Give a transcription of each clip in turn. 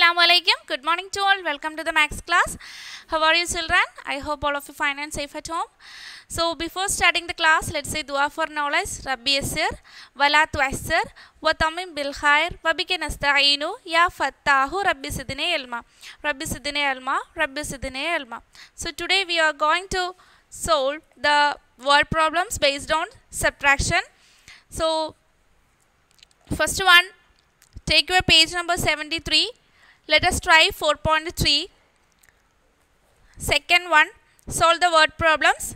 Assalamu alaikum. Good morning to all. Welcome to the Max class. How are you, children? I hope all of you fine and safe at home. So, before starting the class, let's say dua for knowledge. Rabbi Yasir, Wala Tuasir, Watamim Bil Khair, Wabike Nasta'inu, Ya Fattahu, Rabbi Sidine Elma. Rabbi Sidine Elma, Rabbi Sidine Elma. So, today we are going to solve the word problems based on subtraction. So, first one, take your page number 73 let us try 4.3 second one solve the word problems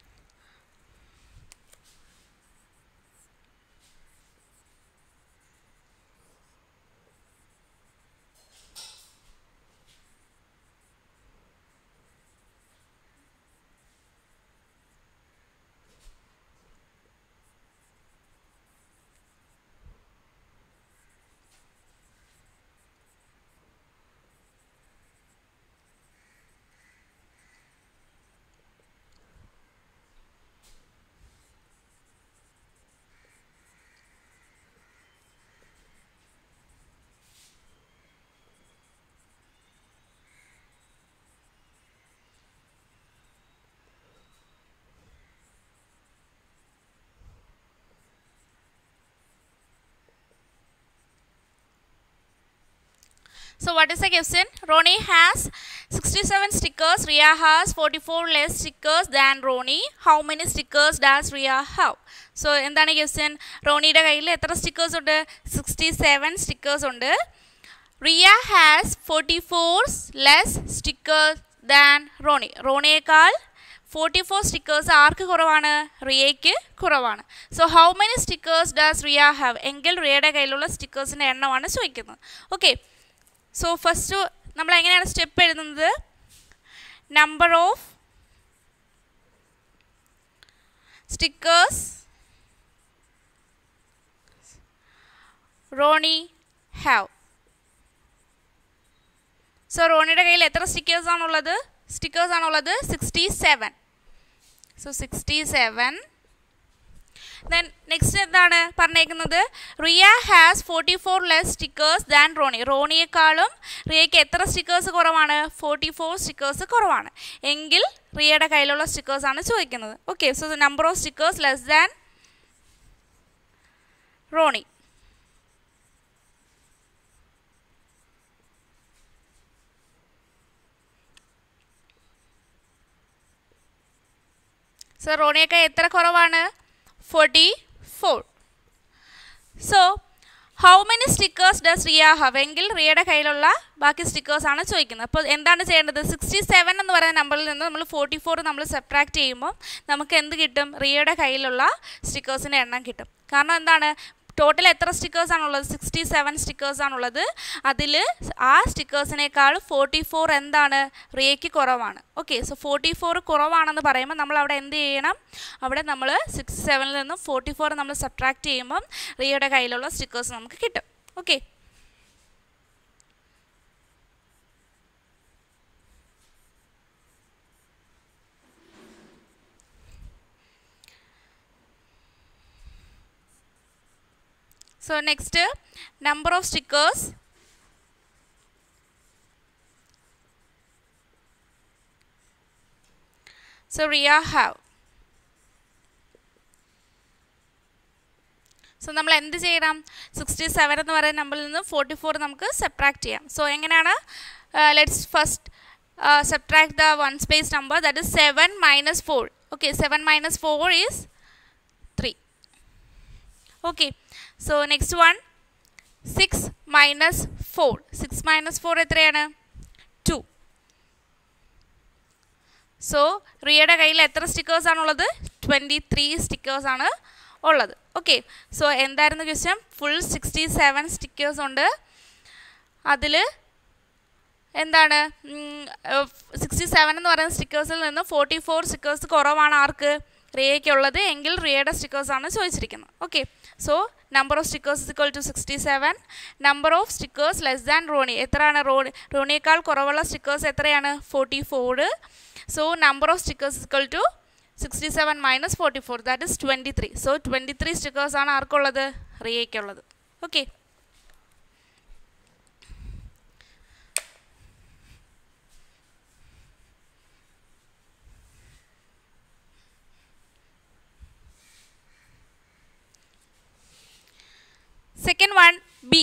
So what is the question? Ronnie has 67 stickers. Ria has 44 less stickers than Ronnie. How many stickers does Ria have? So എന്താണ് question റോണിയുടെ കയ്യിൽ എത്ര stickers ഉണ്ട് sixty seven stickers ഉണ്ട് Ria has forty four less stickers than Ronny റോണിയേക്കാൾ forty four stickers ആർക്ക് കുറവാണ് റിയയ്ക്ക് കുറവാണ് so how many stickers does Ria have എങ്കിൽ റിയയുടെ കയ്യിലുള്ള സ്റ്റിക്കേഴ്സിൻ്റെ എണ്ണമാണ് ചോദിക്കുന്നത് ഓക്കെ സോ ഫസ്റ്റ് നമ്മൾ എങ്ങനെയാണ് സ്റ്റെപ്പ് എഴുതുന്നത് number of stickers Ronny have so റോണിയുടെ കയ്യിൽ എത്ര സ്റ്റിക്കേഴ്സ് ആണുള്ളത് സ്റ്റിക്കേഴ്സ് ആണുള്ളത് sixty seven so sixty seven then next എന്താണ് പറഞ്ഞേക്കുന്നത് Ria has forty four less stickers than Ronny റോണിയേക്കാളും റിയയ്ക്ക് എത്ര സ്റ്റിക്കേഴ്സ് കുറവാണ് ഫോർട്ടി ഫോർ സ്റ്റിക്കേഴ്സ് കുറവാണ് എങ്കിൽ റിയയുടെ കയ്യിലുള്ള സ്റ്റിക്കേഴ്സ് ആണ് ചോദിക്കുന്നത് okay so number of stickers less than Ronny so റോണിയൊക്കെ എത്ര കുറവാണ് forty four so how many stickers does Ria have എങ്കിൽ റിയയുടെ കയ്യിലുള്ള ബാക്കി സ്റ്റിക്കേഴ്സ് ആണ് ചോദിക്കുന്നത് അപ്പോൾ എന്താണ് ചെയ്യേണ്ടത് സിക്സ്റ്റി സെവൻ എന്ന് പറയുന്ന നമ്പറിൽ നിന്ന് നമ്മൾ ഫോർട്ടി ഫോർ നമ്മൾ സബ്ട്രാക്ട് ചെയ്യുമ്പോൾ നമുക്ക് എന്ത് കിട്ടും റിയയുടെ കയ്യിലുള്ള സ്റ്റിക്കേഴ്സിൻ്റെ എണ്ണം കിട്ടും കാരണം എന്താണ് ടോട്ടൽ എത്ര സ്റ്റിക്കേഴ്സ് ആണുള്ളത് സിക്സ്റ്റി സെവൻ സ്റ്റിക്കേഴ്സ് ആണുള്ളത് അതിൽ ആ സ്റ്റിക്കേഴ്സിനേക്കാൾ ഫോർട്ടി ഫോർ എന്താണ് റിയയ്ക്ക് കുറവാണ് ഓക്കെ സോ ഫോർട്ടി ഫോർ കുറവാണെന്ന് പറയുമ്പോൾ നമ്മൾ അവിടെ എന്ത് ചെയ്യണം അവിടെ നമ്മൾ സിക്സ് സെവനിൽ നിന്നും ഫോർട്ടി ഫോർ നമ്മൾ സബ്ട്രാക്ട് ചെയ്യുമ്പം റിയയുടെ കയ്യിലുള്ള സ്റ്റിക്കേഴ്സ് നമുക്ക് കിട്ടും okay So next number of stickers so Ria have so നമ്മൾ എന്ത് ചെയ്യണം സിക്സ്റ്റി സെവൻ എന്ന് പറയുന്ന നമ്പറിൽ നിന്ന് ഫോർട്ടി ഫോർ നമുക്ക് സെപ്രാക്ട് ചെയ്യാം സോ എങ്ങനെയാണ് let's first subtract the ones സ്പേസ് number that is seven minus four okay seven minus four is three okay so next one six minus four six minus four എത്രയാണ് two so റിയയുടെ കയ്യിൽ എത്ര stickers ആണുള്ളത് twenty three stickers ആണ് ഉള്ളത് okay so എന്തായിരുന്നു question full sixty seven stickers ഉണ്ട് അതിൽ എന്താണ് സിക്സ്റ്റി സെവൻ എന്ന് പറയുന്ന സ്റ്റിക്കേഴ്സിൽ നിന്ന് ഫോർട്ടി ഫോർ സ്റ്റിക്കേഴ്സ് കുറവാണ് ആർക്ക് റിയയ്ക്കുള്ളത് എങ്കിൽ റിയയുടെ സ്റ്റിക്കേഴ്സ് ആണ് ചോദിച്ചിരിക്കുന്നത് okay so number of stickers equal to sixty seven number of stickers less than Ronny എത്രയാണ് റോണി റോണിയേക്കാൾ കുറവുള്ള സ്റ്റിക്കേഴ്സ് എത്രയാണ് forty four so number of stickers equal to sixty seven minus forty four that is twenty three so twenty three stickers ആണ് ആർക്കുള്ളത് റിയയ്ക്കുള്ളത് okay second one B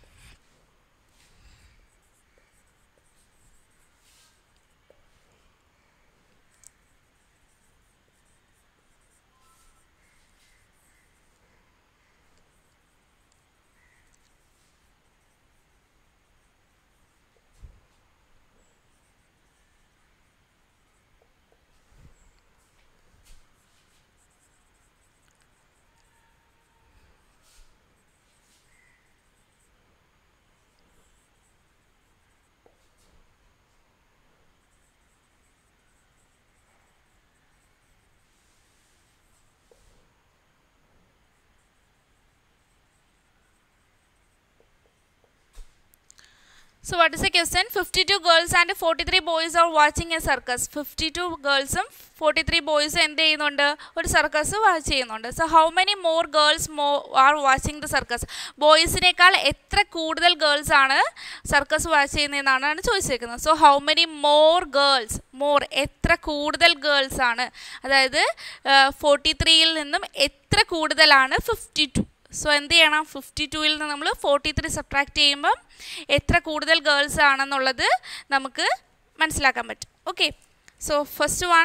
So what is the question? 52 girls and 43 boys are watching a circus. 52 ഗേൾസും forty three ബോയ്സും എന്ത് ചെയ്യുന്നുണ്ട് ഒരു circus watch ചെയ്യുന്നുണ്ട് so how many more girls more are watching the circus ബോയ്സിനേക്കാൾ എത്ര കൂടുതൽ ഗേൾസ് ആണ് സർക്കസ് വാച്ച് ചെയ്യുന്നതെന്നാണ് ചോദിച്ചേക്കുന്നത് so how many more girls more എത്ര കൂടുതൽ ഗേൾസ് ആണ് അതായത് ഫോർട്ടി ത്രീയിൽ നിന്നും എത്ര കൂടുതലാണ് ഫിഫ്റ്റി ടു സോ എന്ത് ചെയ്യണം ഫിഫ്റ്റി ടുവിൽ നിന്ന് നമ്മൾ ഫോർട്ടി ത്രീ സബ്ട്രാക്ട് ചെയ്യുമ്പം എത്ര കൂടുതൽ ഗേൾസ് ആണെന്നുള്ളത് നമുക്ക് മനസ്സിലാക്കാൻ പറ്റും okay so first one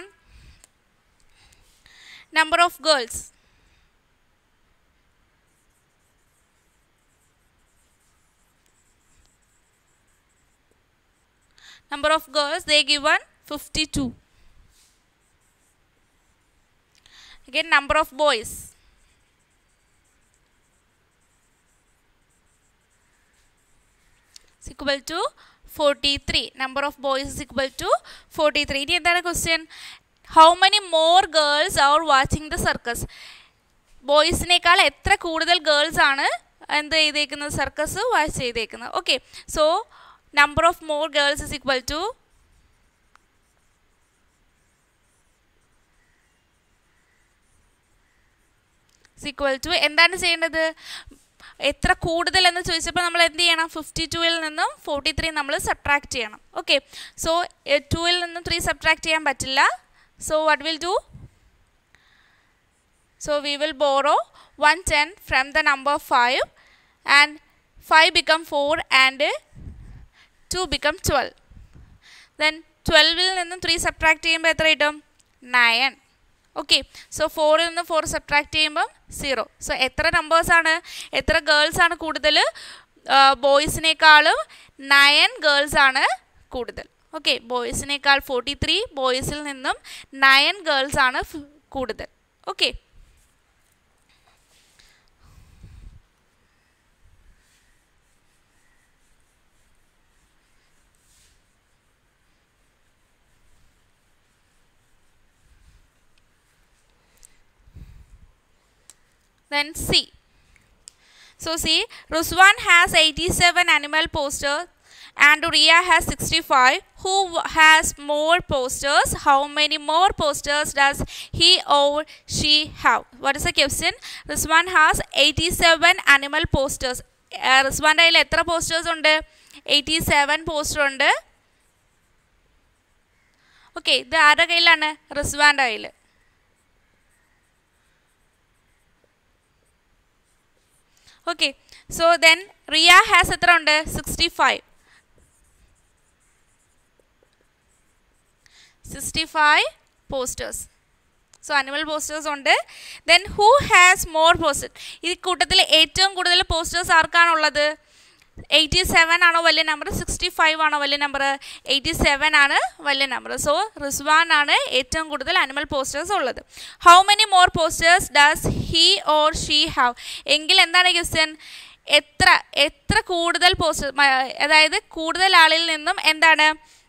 number of girls number of girls they given 52 again number of boys is equal to 43 number of boys is equal to 43 ഇനി എന്താണ് question how many more girls are watching the circus ബോയ്സിനേക്കാൾ എത്ര കൂടുതൽ girls ആണ് എന്ത് ചെയ്തേക്കുന്നത് circus watch ചെയ്തേക്കുന്നത് okay so number of more girls is equal to equal to എന്താണ് ചെയ്യേണ്ടത് എത്ര കൂടുതൽ എന്ന് ചോദിച്ചപ്പോൾ നമ്മൾ എന്ത് ചെയ്യണം ഫിഫ്റ്റി ടുവിൽ നിന്നും ഫോർട്ടി ത്രീ നമ്മൾ സബ്ട്രാക്ട് ചെയ്യണം ഓക്കെ സോ ടുവിൽ നിന്നും ത്രീ സബ്ട്രാക്ട് ചെയ്യാൻ പറ്റില്ല so what will do So we will borrow 110 from the number 5 and 5 become 4 and 2 become 12. Then 12 ൽ നിന്നും 3 സബ്ട്രാക്ട് ചെയ്യുമ്പോൾ എത്ര കിട്ടും നയൻ ഓക്കെ സോ ഫോറിൽ നിന്ന് ഫോർ സബ്ട്രാക്ട് ചെയ്യുമ്പം സീറോ സോ എത്ര നമ്പേഴ്സാണ് എത്ര ഗേൾസ് ആണ് കൂടുതൽ ബോയ്സിനേക്കാളും നയൻ ഗേൾസ് ആണ് കൂടുതൽ ഓക്കെ ബോയ്സിനേക്കാൾ ഫോർട്ടി ത്രീ ബോയ്സിൽ നിന്നും നയൻ ഗേൾസ് ആണ് കൂടുതൽ okay Then C. So see, Ruswan has 87 animal posters and Ria has 65. Who has more posters? How many more posters does he or she have? What is the question? Ruswan has 87 animal posters. റിസ്വാൻ്റെ കയ്യിൽ എത്ര posters ഉണ്ട് eighty seven poster ഉണ്ട് okay ഇത് ആരുടെ കയ്യിലാണ് റിസ്വാൻ്റെ കയ്യിൽ okay so then Ria has എത്ര ഉണ്ട് sixty five sixty five posters so animal posters ഉണ്ട് then who has more poster ഈ കൂട്ടത്തിൽ ഏറ്റവും കൂടുതൽ പോസ്റ്റേഴ്സ് ആർക്കാണുള്ളത് എയ്റ്റി സെവൻ ആണോ വലിയ നമ്പർ സിക്സ്റ്റി ഫൈവ് ആണോ വലിയ നമ്പർ എയ്റ്റി സെവൻ ആണ് വലിയ നമ്പർ സോ റിസ്വാൻ ആണ് ഏറ്റവും കൂടുതൽ അനിമൽ പോസ്റ്റേഴ്സ് ഉള്ളത് how many more posters does he or she have എങ്കിൽ എന്താണ് ക്വസ്റ്റ്യൻ എത്ര എത്ര കൂടുതൽ പോസ്റ്റർ അതായത് കൂടുതൽ ആളിൽ നിന്നും എന്താണ്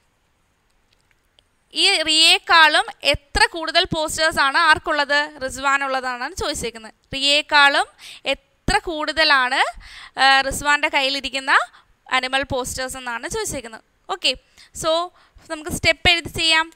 ഈ റിയേക്കാളും എത്ര കൂടുതൽ പോസ്റ്റേഴ്സ് ആണ് ആർക്കുള്ളത് റിസ്വാനുള്ളതാണ് ചോദിച്ചേക്കുന്നത് റിയേക്കാളും എത്ര കൂടുതലാണ് റിസ്വാൻ്റെ കയ്യിലിരിക്കുന്ന അനിമൽ പോസ്റ്റേഴ്സ് എന്നാണ് ചോദിച്ചേക്കുന്നത് ഓക്കെ സോ നമുക്ക് സ്റ്റെപ്പ് എഴുതി ചെയ്യാം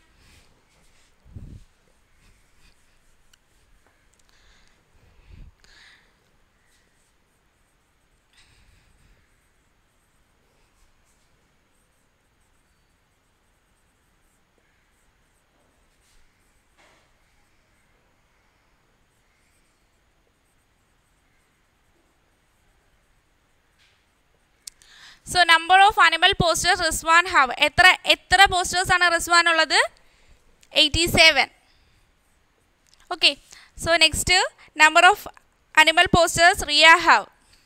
so number of animal posters Rizwan have എത്ര എത്ര പോസ്റ്റേഴ്സ് ആണ് റിസ്വാൻ ഉള്ളത് eighty seven okay so next number of animal posters Ria have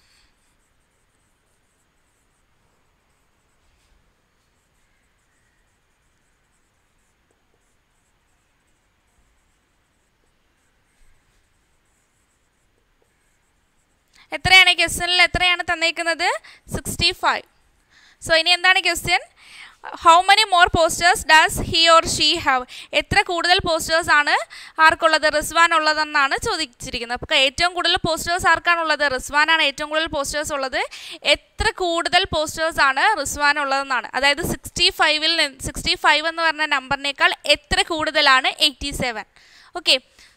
എത്രയാണ് ക്വസ്റ്റ്യനിൽ എത്രയാണ് തന്നേക്കുന്നത് സിക്സ്റ്റി ഫൈവ് സോ ഇനി എന്താണ് question how many more posters does he or she have എത്ര കൂടുതൽ പോസ്റ്റേഴ്സ് ആണ് ആർക്കുള്ളത് റിസ്വാൻ ഉള്ളതെന്നാണ് ചോദിച്ചിരിക്കുന്നത് അപ്പോൾ ഏറ്റവും കൂടുതൽ പോസ്റ്റേഴ്സ് ആർക്കാണുള്ളത് റിസ്വാനാണ് ഏറ്റവും കൂടുതൽ പോസ്റ്റേഴ്സ് ഉള്ളത് എത്ര കൂടുതൽ പോസ്റ്റേഴ്സ് ആണ് റിസ്വാൻ ഉള്ളതെന്നാണ് അതായത് സിക്സ്റ്റി ഫൈവിൽ സിക്സ്റ്റി ഫൈവ് എന്ന് പറഞ്ഞ നമ്പറിനേക്കാൾ എത്ര കൂടുതലാണ് eighty seven okay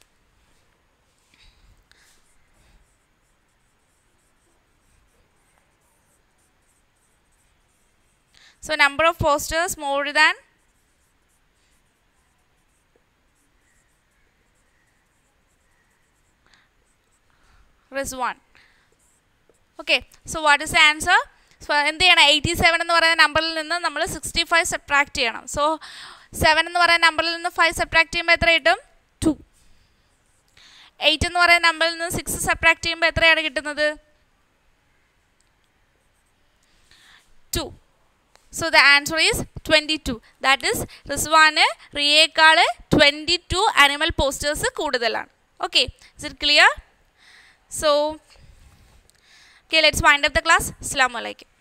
So number of posters more than Rizwan. Okay, so what is the answer? So എന്ത് ചെയ്യണം എയ്റ്റി സെവൻ എന്ന് പറയുന്ന നമ്പറിൽ നിന്ന് നമ്മൾ സിക്സ്റ്റി ഫൈവ് സബ്ട്രാക്ട് ചെയ്യണം സോ സെവൻ എന്ന് പറയുന്ന നമ്പറിൽ നിന്ന് ഫൈവ് സബ്ട്രാക്ട് ചെയ്യുമ്പോൾ എത്ര കിട്ടും ടു എയ്റ്റ് എന്ന് പറയുന്ന നമ്പറിൽ നിന്ന് സിക്സ് സബ്ട്രാക്ട് ചെയ്യുമ്പോൾ എത്രയാണ് കിട്ടുന്നത് two so the answer is twenty two that is റിസ്വാന് റിയേക്കാൾ ട്വൻറ്റി ടു അനിമൽ പോസ്റ്റേഴ്സ് കൂടുതലാണ് okay is it clear so okay let's wind up the class അസ്സാം വലൈക്കും